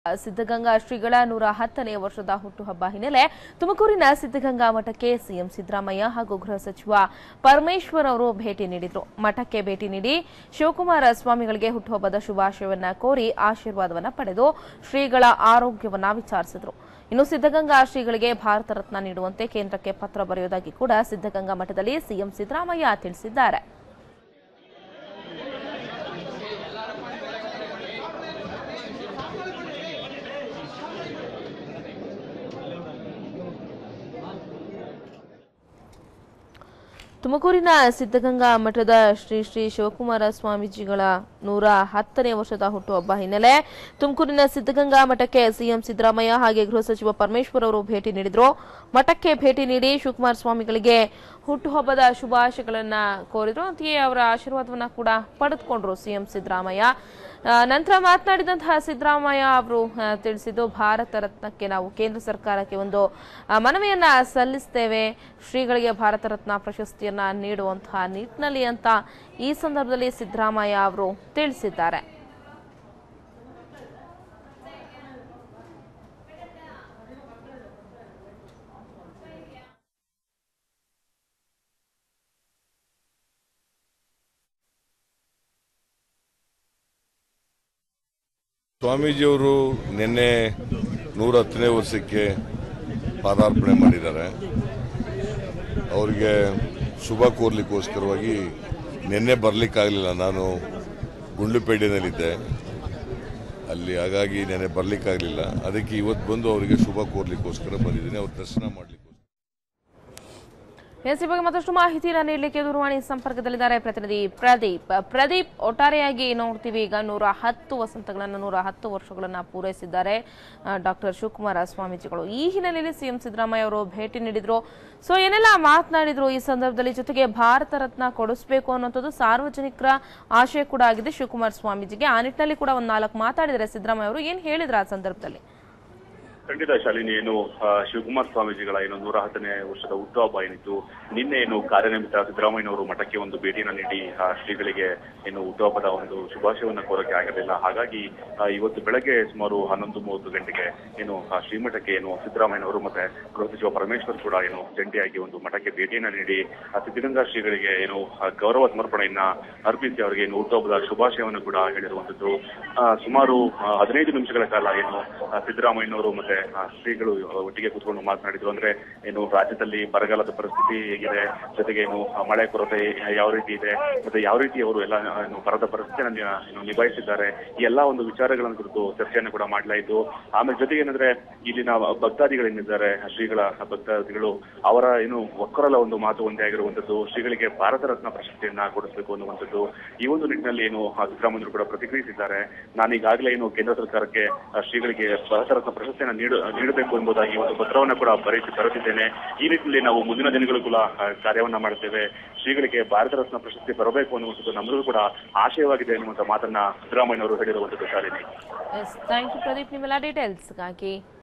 ಸಿದ್ಧಗಂಗಾ ಶ್ರೀಗಳ ನೂರ ಹತ್ತನೇ ವರ್ಷದ ಹುಟ್ಟುಹಬ್ಬ ಹಿನ್ನೆಲೆ ತುಮಕೂರಿನ ಸಿದ್ಧಗಂಗಾ ಮಠಕ್ಕೆ ಸಿಎಂ ಸಿದ್ದರಾಮಯ್ಯ ಹಾಗೂ ಗೃಹ ಸಚಿವ ಪರಮೇಶ್ವರ್ ಅವರು ಭೇಟಿ ನೀಡಿದ್ರು ಮಠಕ್ಕೆ ಭೇಟಿ ನೀಡಿ ಶಿವಕುಮಾರ ಸ್ವಾಮಿಗಳಿಗೆ ಹುಟ್ಟುಹಬ್ಬದ ಶುಭಾಶಯವನ್ನ ಕೋರಿ ಆಶೀರ್ವಾದವನ್ನ ಪಡೆದು ಶ್ರೀಗಳ ಆರೋಗ್ಯವನ್ನ ವಿಚಾರಿಸಿದ್ರು ಇನ್ನು ಸಿದ್ಧಗಂಗಾ ಶ್ರೀಗಳಿಗೆ ಭಾರತ ರತ್ನ ನೀಡುವಂತೆ ಕೇಂದ್ರಕ್ಕೆ ಪತ್ರ ಬರೆಯುವುದಾಗಿ ಕೂಡ ಸಿದ್ಧಗಂಗಾ ಮಠದಲ್ಲಿ ಸಿಎಂ ಸಿದ್ದರಾಮಯ್ಯ ತಿಳಿಸಿದ್ದಾರೆ ತುಮಕೂರಿನ ಸಿದ್ಧಗಂಗಾ ಮಠದ ಶ್ರೀ ಶ್ರೀ ಶಿವಕುಮಾರ ಸ್ವಾಮೀಜಿಗಳ ನೂರ ಹತ್ತನೇ ವರ್ಷದ ಹುಟ್ಟುಹಬ್ಬ ಹಿನ್ನೆಲೆ ತುಮಕೂರಿನ ಸಿದ್ಧಗಂಗಾ ಮಠಕ್ಕೆ ಸಿಎಂ ಸಿದ್ದರಾಮಯ್ಯ ಹಾಗೆ ಗೃಹ ಸಚಿವ ಪರಮೇಶ್ವರ್ ಅವರು ಭೇಟಿ ನೀಡಿದ್ರು ಮಠಕ್ಕೆ ಭೇಟಿ ನೀಡಿ ಶಿವಕುಮಾರ ಸ್ವಾಮಿಗಳಿಗೆ ಹುಟ್ಟುಹಬ್ಬದ ಶುಭಾಶಯಗಳನ್ನ ಕೋರಿದ್ರು ಅಂತೆಯೇ ಅವರ ಆಶೀರ್ವಾದವನ್ನ ಕೂಡ ಪಡೆದುಕೊಂಡ್ರು ಸಿಎಂ ಸಿದ್ದರಾಮಯ್ಯ ಆ, ನಂತರ ಮಾತನಾಡಿದಂತಹ ಸಿದ್ದರಾಮಯ್ಯ ಅವರು ಆ, ತಿಳಿಸಿದ್ದು ಭಾರತ ರತ್ನಕ್ಕೆ ನಾವು ಕೇಂದ್ರ ಸರ್ಕಾರಕ್ಕೆ ಒಂದು ಆ, ಮನವಿಯನ್ನ ಸಲ್ಲಿಸ್ತೇವೆ ಶ್ರೀಗಳಿಗೆ ಭಾರತ ರತ್ನ ಪ್ರಶಸ್ತಿಯನ್ನ ನೀಡುವಂತಹ ನಿಟ್ಟಿನಲ್ಲಿ ಅಂತ ಈ ಸಂದರ್ಭದಲ್ಲಿ ಸಿದ್ದರಾಮಯ್ಯ ಅವರು ತಿಳಿಸಿದ್ದಾರೆ ಸ್ವಾಮೀಜಿಯವರು ನಿನ್ನೆ ನೂರ ಹತ್ತನೇ ವರ್ಷಕ್ಕೆ ಪಾದಾರ್ಪಣೆ ಮಾಡಿದ್ದಾರೆ ಅವರಿಗೆ ಶುಭ ಕೋರ್ಲಿಕ್ಕೋಸ್ಕರವಾಗಿ ನಿನ್ನೆ ಬರಲಿಕ್ಕಾಗಲಿಲ್ಲ ನಾನು ಗುಂಡ್ಲುಪೇಟೆನಲ್ಲಿದ್ದೆ ಅಲ್ಲಿ ಹಾಗಾಗಿ ನೆನೆ ಬರಲಿಕ್ಕಾಗಲಿಲ್ಲ ಅದಕ್ಕೆ ಇವತ್ತು ಬಂದು ಅವರಿಗೆ ಶುಭ ಕೋರ್ಲಿಕ್ಕೋಸ್ಕರ ಬಂದಿದ್ದೀನಿ ಅವ್ರ ದರ್ಶನ ಮಾಡಲಿಕ್ಕೋಸ್ಕರ ಎಸ್ ಈ ಬಗ್ಗೆ ಮತ್ತಷ್ಟು ಮಾಹಿತಿಯನ್ನ ನೀಡಲಿಕ್ಕೆ ದೂರವಾಣಿ ಸಂಪರ್ಕದಲ್ಲಿದ್ದಾರೆ ಪ್ರತಿನಿಧಿ ಪ್ರದೀಪ್ ಪ್ರದೀಪ್ ಒಟ್ಟಾರೆಯಾಗಿ ನೋಡ್ತೀವಿ ಈಗ ನೂರ ಹತ್ತು ವಸಂತಗಳನ್ನ ನೂರ ಹತ್ತು ವರ್ಷಗಳನ್ನ ಪೂರೈಸಿದ್ದಾರೆ ಡಾಕ್ಟರ್ ಶಿವಕುಮಾರ ಸ್ವಾಮೀಜಿಗಳು ಈ ಹಿನ್ನೆಲೆಯಲ್ಲಿ ಸಿಎಂ ಸಿದ್ದರಾಮಯ್ಯ ಅವರು ಭೇಟಿ ನೀಡಿದ್ರು ಸೊ ಏನೆಲ್ಲ ಮಾತನಾಡಿದ್ರು ಈ ಸಂದರ್ಭದಲ್ಲಿ ಜೊತೆಗೆ ಭಾರತ ರತ್ನ ಕೊಡಿಸಬೇಕು ಅನ್ನುವಂಥದ್ದು ಸಾರ್ವಜನಿಕರ ಆಶಯ ಕೂಡ ಆಗಿದೆ ಶಿವಕುಮಾರ ಸ್ವಾಮೀಜಿಗೆ ಆ ನಿಟ್ಟಿನಲ್ಲಿ ಕೂಡ ಒಂದು ನಾಲ್ಕು ಮಾತಾಡಿದ್ದಾರೆ ಸಿದ್ದರಾಮಯ್ಯ ಅವರು ಏನ್ ಹೇಳಿದ್ರು ಆ ಸಂದರ್ಭದಲ್ಲಿ ಖಂಡಿತ ಶಾಲಿನಿ ಏನು ಆ, ಶಿವಕುಮಾರ್ ಸ್ವಾಮೀಜಿಗಳ ಏನು ನೂರ ಹತ್ತನೇ ವರ್ಷದ ಹುಟ್ಟುಹಬ್ಬ ಏನಿತ್ತು ನಿನ್ನೆ ಏನು ಕಾರ್ಯನಿಮಿತ್ತ ಸಿದ್ದರಾಮಯ್ಯನವರು ಮಠಕ್ಕೆ ಒಂದು ಭೇಟಿಯನ್ನು ನೀಡಿ ಆ, ಶ್ರೀಗಳಿಗೆ ಏನು ಹುಟ್ಟುಹಬ್ಬದ ಒಂದು ಶುಭಾಶಯವನ್ನ ಕೋರಕ್ಕೆ ಆಗಲಿಲ್ಲ ಹಾಗಾಗಿ ಆ, ಇವತ್ತು ಬೆಳಗ್ಗೆ ಸುಮಾರು ಹನ್ನೊಂದು ಮೂವತ್ತು ಗಂಟೆಗೆ ಏನು ಆ ಶ್ರೀಮಠಕ್ಕೆ ಏನು ಸಿದ್ದರಾಮಯ್ಯನವರು ಮತ್ತೆ ಗೃಹ ಸಚಿವ ಪರಮೇಶ್ವರ್ ಕೂಡ ಏನು ಜಂಟಿಯಾಗಿ ಒಂದು ಮಠಕ್ಕೆ ಭೇಟಿಯನ್ನ ನೀಡಿ ಆ ಸಿದ್ಧಗಂಗಾ ಶ್ರೀಗಳಿಗೆ ಏನು ಆ, ಗೌರವ ಸಮರ್ಪಣೆಯನ್ನ ಅರ್ಪಿಸಿ ಅವರಿಗೆ ಏನು ಹುಟ್ಟುಹಬ್ಬದ ಶುಭಾಶಯವನ್ನು ಕೂಡ ಹೇಳಿರುವಂತದ್ದು ಆ, ಸುಮಾರು ಆ, ಹದಿನೈದು ನಿಮಿಷಗಳ ಕಾಲ ಏನು ಆ, ಸಿದ್ದರಾಮಯ್ಯನವರು ಮತ್ತೆ ಆ, ಶ್ರೀಗಳು ಒಟ್ಟಿಗೆ ಕೂತ್ಕೊಂಡು ಮಾತನಾಡಿದ್ರು ಅಂದ್ರೆ ಏನು ರಾಜ್ಯದಲ್ಲಿ ಬರಗಾಲದ ಪರಿಸ್ಥಿತಿ ಹೇಗಿದೆ ಜೊತೆಗೆ ಏನು ಆ, ಮಳೆ ಕೊರತೆ ಯಾವ ರೀತಿ ಇದೆ ಮತ್ತೆ ಯಾವ ರೀತಿ ಅವರು ಎಲ್ಲ ಏನು ಬರದ ಪರಿಸ್ಥಿತಿಯನ್ನು ನಿ- ಏನು ನಿಭಾಯಿಸಿದ್ದಾರೆ ಈ ಎಲ್ಲಾ ಒಂದು ವಿಚಾರಗಳನ್ನು ಕುರಿತು ಚರ್ಚೆಯನ್ನು ಕೂಡ ಮಾಡಲಾಯಿತು ಆಮೇಲೆ ಜೊತೆಗೆ ಏನಂದ್ರೆ ಇಲ್ಲಿನ ಭಕ್ತಾದಿಗಳೇನಿದ್ದಾರೆ ಶ್ರೀಗಳ ಭಕ್ತಾದಿಗಳು ಅವರ ಏನು ಒಕ್ಕರಲ ಒಂದು ಮಾತು ಒಂದೇ ಆಗಿರುವಂತದ್ದು ಶ್ರೀಗಳಿಗೆ ಭಾರತ ರತ್ನ ಪ್ರಶಸ್ತಿಯನ್ನ ಕೊಡಿಸಬೇಕು ಅನ್ನುವಂಥದ್ದು ಈ ಒಂದು ನಿಟ್ಟಿನಲ್ಲಿ ಏನು ಆ, ಸಿದ್ದರಾಮಯ್ಯರು ಕೂಡ ಪ್ರತಿಕ್ರಿಯಿಸಿದ್ದಾರೆ ನಾನು ಈಗಾಗಲೇ ಏನು ಕೇಂದ್ರ ಸರ್ಕಾರಕ್ಕೆ ಆ, ಶ್ರೀಗಳಿಗೆ ಭಾರತ ರತ್ನ ಪ್ರಶಸ್ತಿಯನ್ನು ನೀಡು ನೀಡಬೇಕು ಎಂಬುದಾಗಿ ಒಂದು ಪತ್ರವನ್ನು ಕೂಡ ಬರೆಸಿ ಬರೆದಿದ್ದೇನೆ ಈ ನಿಟ್ಟಿನಲ್ಲಿ ನಾವು ಮುಂದಿನ ದಿನಗಳು ಕೂಡ ಆ, ಕಾರ್ಯವನ್ನ ಮಾಡ್ತೇವೆ ಶ್ರೀಗಳಿಗೆ ಭಾರತ ರತ್ನ ಪ್ರಶಸ್ತಿ ಬರಬೇಕು ಅನ್ನುವಂಥದ್ದು ನಮಗೂ ಕೂಡ ಆಶಯವಾಗಿದೆ ಎನ್ನುವಂತ ಮಾತನ್ನ ಸಿದ್ದರಾಮಯ್ಯನವರು ಹೇಳಿರುವಂತದ್ದು Shalini yes thank you Pradeep ನಿಮ್ಮೆಲ್ಲ ಡೀಟೇಲ್ಸ್ಗಾಗಿ